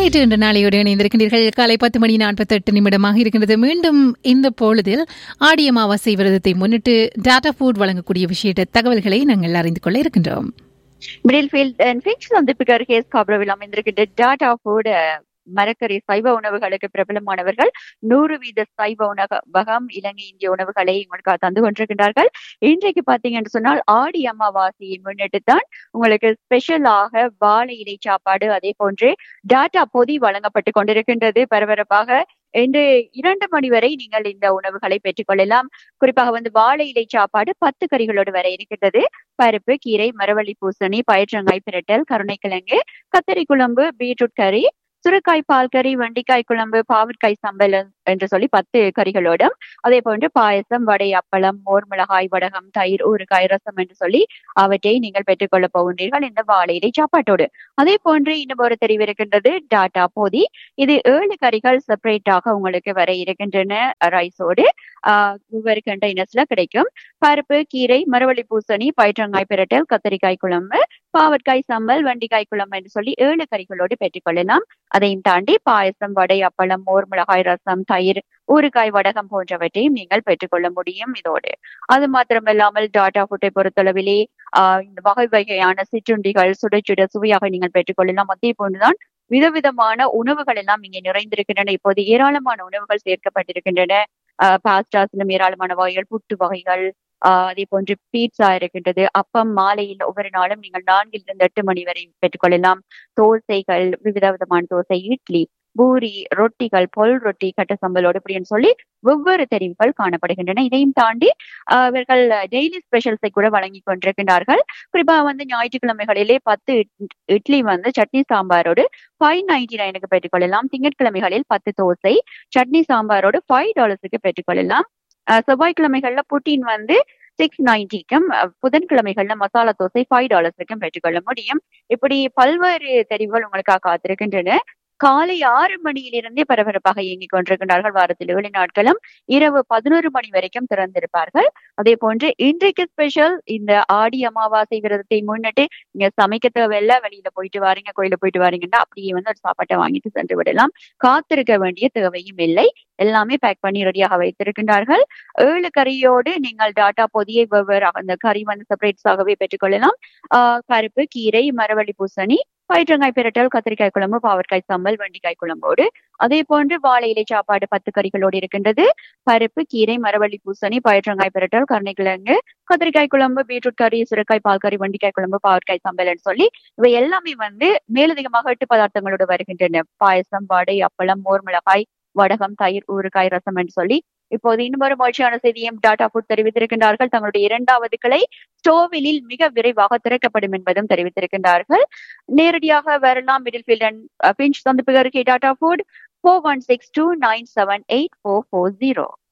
நேற்று என்ற நாளையோடு இணைந்திருக்கின்றீர்கள் காலை பத்து மணி நாற்பத்தெட்டு நிமிடமாக இருக்கின்றது மீண்டும் இந்த பொழுதில் ஆடி அமாவாசை விரதத்தை முன்னிட்டு டாடா ஃபுட் வழங்கக்கூடிய விஷயத்த தகவல்களை நாங்கள் அறிந்து கொள்ள இருக்கின்றோம் மிடில்ஃபீல்ட் அண்ட் ஃபின்ச் சந்திப்புக்கு அருகே ஸ்காப்ரோவில் அமைந்திருக்கின்ற டாடா ஃபுட் மரக்கறி சைவ உணவுகளுக்கு பிரபலமானவர்கள் நூறு வீத சைவ உணவகம் இலங்கை இந்திய உணவுகளை உங்களுக்கு தந்து கொண்டிருக்கின்றார்கள் இன்றைக்கு பாத்தீங்கன்னு சொன்னால் ஆடி அமாவாசையை முன்னிட்டு தான் உங்களுக்கு ஸ்பெஷலாக வாழை இலை சாப்பாடு அதே போன்று டாட்டா பொதி வழங்கப்பட்டு கொண்டிருக்கின்றது பரபரப்பாக இன்று இரண்டு மணி வரை நீங்கள் இந்த உணவுகளை பெற்றுக்கொள்ளலாம் குறிப்பாக வந்து வாழை இலை சாப்பாடு பத்து கறிகளோடு வர இருக்கின்றது பருப்பு கீரை மரவள்ளி பூசணி பயிற்றங்காய் பிரட்டல் கருணைக்கிழங்கு கத்தரி குழம்பு பீட்ரூட் கறி சுரக்காய் பால் கறி வண்டிக்காய் குழம்பு பாவற்காய் சம்பல் என்று சொல்லி பத்து கறிகளோடும் அதே போன்று பாயசம் வடை அப்பளம் மோர் மிளகாய் வடகம் தயிர் ஊறுகாய் ரசம் என்று சொல்லி அவற்றை நீங்கள் பெற்றுக்கொள்ள போகின்றீர்கள் இந்த வாழையிலை சாப்பாட்டோடு அதே போன்று இன்னும் ஒரு தெரிவு இருக்கின்றது டாட்டா போதி இது ஏழு கறிகள் செப்பரேட்டாக உங்களுக்கு வர இருக்கின்றன ரைஸோடு ஆஹ் ஒவ்வொரு கண்டெய்னர்ஸ்ல கிடைக்கும் பருப்பு கீரை மரவள்ளி பூசணி பயிற்றங்காய் பிரட்டல் கத்தரிக்காய் குழம்பு பாவற்காய் சம்பல் வண்டிக்காய் குழம்பு என்று சொல்லி ஏழு கறிகளோடு பெற்றுக்கொள்ளலாம் அதையும் தாண்டி பாயசம் வடை அப்பளம் மோர் மிளகாய் ரசம் தயிர் ஊறுகாய் வடகம் போன்றவற்றையும் நீங்கள் பெற்றுக்கொள்ள முடியும் இதோடு அது மாத்திரமில்லாமல் டாடா ஃபுட்டை பொறுத்தளவிலே ஆஹ் இந்த வகை வகையான சிற்றுண்டிகள் சுட சுட சுவையாக நீங்கள் பெற்றுக்கொள்ளலாம் அதே போன்றுதான் விதவிதமான உணவுகள் எல்லாம் இங்கே நிறைந்திருக்கின்றன இப்போது ஏராளமான உணவுகள் சேர்க்கப்பட்டிருக்கின்றன பாஸ்டாஸிலும் ஏராளமான வகைகள் புட்டு வகைகள் ஆஹ் அதே போன்று பீட்சா இருக்கின்றது அப்பம் மாலையில் ஒவ்வொரு நாளும் நீங்கள் நான்கில் இருந்து எட்டு மணி வரை பெற்றுக்கொள்ளலாம் தோசைகள் விவித விதமான தோசை இட்லி பூரி ரொட்டிகள் பொல் ரொட்டி கட்ட சம்பலோடு இப்படின்னு சொல்லி ஒவ்வொரு தெரிவுகள் காணப்படுகின்றன இதையும் தாண்டி அவர்கள் டெய்லி ஸ்பெஷல்ஸை கூட வழங்கி கொண்டிருக்கின்றார்கள் குறிப்பா வந்து ஞாயிற்றுக்கிழமைகளிலே பத்து இட்லி வந்து சட்னி சாம்பாரோடு ஃபைவ் நைன்டி நைனுக்கு பெற்றுக்கொள்ளலாம் திங்கட்கிழமைகளில் பத்து தோசை சட்னி சாம்பாரோடு ஃபைவ் டாலர்ஸுக்கு பெற்றுக்கொள்ளலாம் செவ்வாய்க்கிழமைகள்ல புட்டின் வந்து சிக்ஸ் நைன்டிக்கும் புதன்கிழமைகள்ல மசாலா தோசை ஃபைவ் டாலர்ஸுக்கும் பெற்றுக்கொள்ள முடியும் இப்படி பல்வேறு தெரிவுகள் உங்களுக்காக காத்திருக்கின்றன காலை ஆறு மணியிலிருந்தே பரபரப்பாக இயங்கிக் கொண்டிருக்கின்றார்கள் வாரத்தில் ஏழு நாட்களும் இரவு பதினோரு மணி வரைக்கும் திறந்திருப்பார்கள் அதே போன்று இன்றைக்கு ஸ்பெஷல் இந்த ஆடி அமாவாசை விரதத்தை முன்னிட்டு நீங்க சமைக்க தேவையில்ல வெளியில போயிட்டு வாரீங்க கோயில போயிட்டு வாரீங்கன்னா அப்படியே வந்து ஒரு சாப்பாட்டை வாங்கிட்டு சென்று விடலாம் காத்திருக்க வேண்டிய தேவையும் இல்லை எல்லாமே பேக் பண்ணி ரெடியாக வைத்திருக்கின்றார்கள் ஏழு கறியோடு நீங்கள் டாட்டா பொதியை வெவ்வேறு அந்த கறி வந்து செப்பரேட்ஸாகவே பெற்றுக்கொள்ளலாம் ஆஹ் பருப்பு கீரை மரவள்ளி பூசணி பயிற்றங்காய் பிரட்டல் கத்திரிக்காய் குழம்பு பாவற்காய் சம்பல் வண்டிக்காய் குழம்போடு அதே போன்று வாழை இலை சாப்பாடு பத்து கறிகளோடு இருக்கின்றது பருப்பு கீரை மரவள்ளி பூசணி பயிற்றங்காய் பிரட்டல் கருணைக்கிழங்கு கத்திரிக்காய் குழம்பு பீட்ரூட் கறி சுரக்காய் பால் கறி வண்டிக்காய் குழம்பு பாவற்காய் சம்பல்னு சொல்லி இவை எல்லாமே வந்து மேலதிகமாக எட்டு பதார்த்தங்களோடு வருகின்றன பாயசம் வடை அப்பளம் மோர் மிளகாய் வடகம் தயிர் ஊறுகாய் ரசம் என்று சொல்லி இப்போது இன்னொரு மகிழ்ச்சியான செய்தியும் டாடா ஃபுட் தெரிவித்திருக்கின்றார்கள் தங்களுடைய இரண்டாவது கிளை ஸ்டோவிலில் மிக விரைவாக திறக்கப்படும் என்பதும் தெரிவித்திருக்கின்றார்கள் நேரடியாக வரலாம் மிடில் ஃபீல்ட் அண்ட் பிஞ்ச் சந்திப்பு அருகே Tata food four one six two nine seven eight four four zero